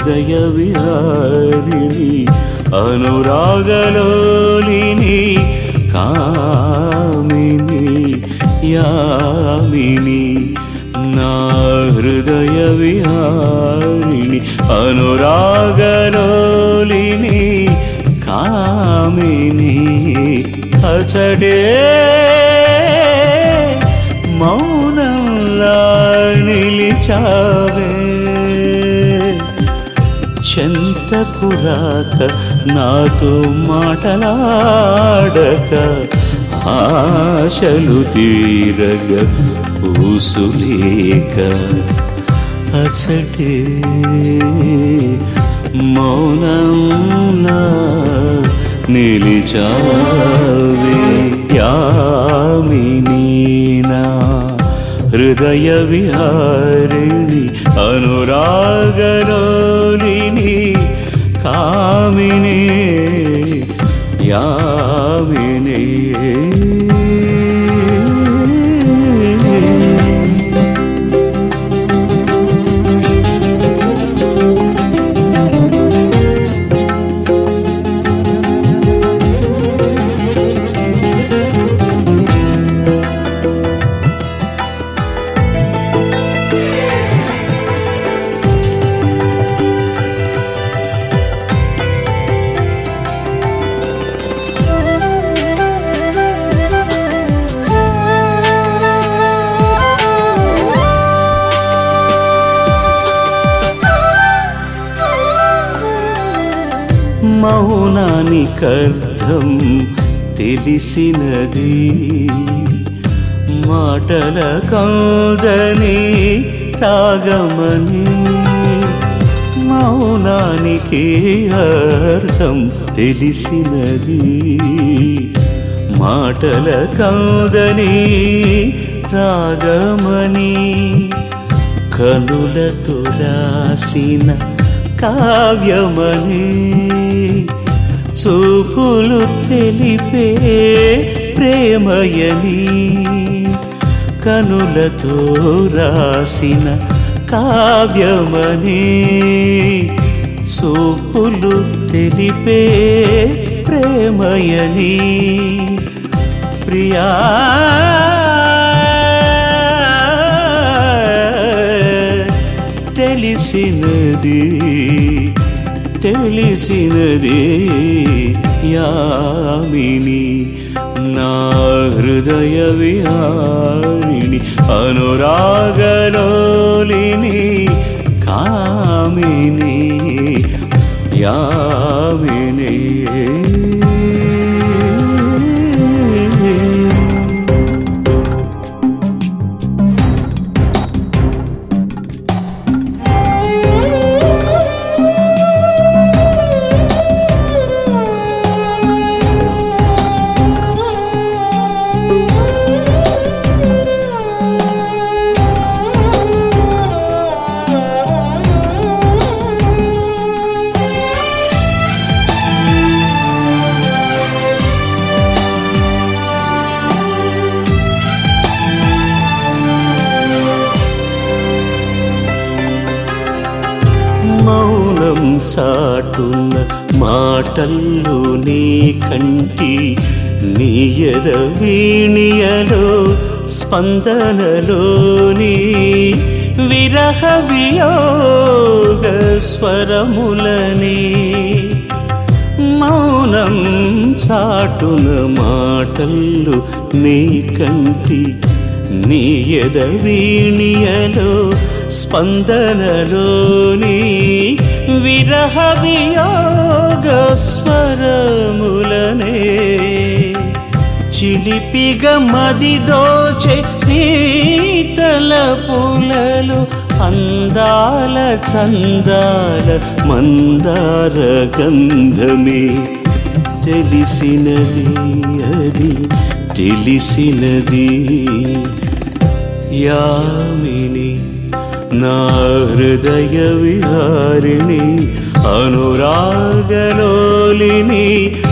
హృదయ విహారిణి అనురాగలోలిని కామిని యామిని నా హృదయ విహారిణి అనురాగలోలిని కామిని అచడే మౌనంలా నిలిచావే చెంతకు రాక నాతో మాటలాడక ఆశలు తీరగ ఊసులేక అసటే మౌనంలా నిలిచావే యామినీనా హృదయ విహారిణి అనురాగరోలిని కామిని యామిని మౌనానికర్థం తెలిసినది మాటల కందని రాగమని మౌనానికి అర్థం తెలిసినది మాటల కందని రాగమని కనులతో రాసిన కావ్యమని చూపులు తెలిపే ప్రేమయని కనులతో రాసిన కావ్యమని చూపులు తెలిపే ప్రేమయని ప్రియా తెలిసినది తెలిసినది యామిని నా హృదయ విహారిణి అనురాగలోలిని కామిని యామిని మౌనం చాటున్న మాటల్లో నీ కంటి నీయద వీణియలో స్పందనలోని విరహ వియోగ స్వరములని మౌనం చాటున మాటల్లో నీ కంటి నీయద వీణియలో స్పందనలోని విరహ వియోగ స్వరములనే చిలిపిగ మది దోచే నీతల పూలలో అందాల చందాల మందార గంధమే తెలిసినది అది తెలిసినది యామిని నా హృదయ విహారిణి అనురాగలోలిని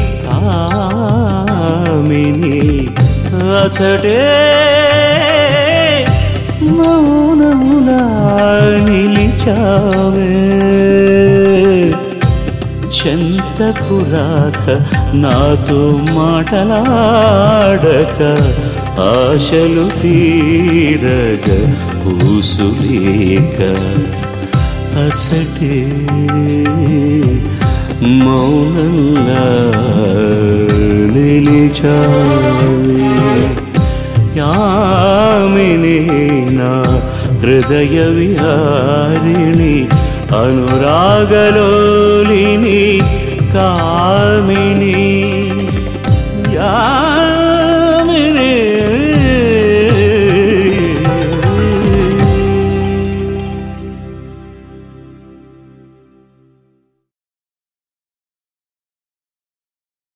కామిని అచటే మౌనములా నిలిచావే చెంతకురాక నాతో మాటలాడక ఆశలు తీరగ ఊసులేక అసటే మౌనంగా నిలిచావే యామిని నా హృదయ విహారిణి అనురాగలోలిని కామిని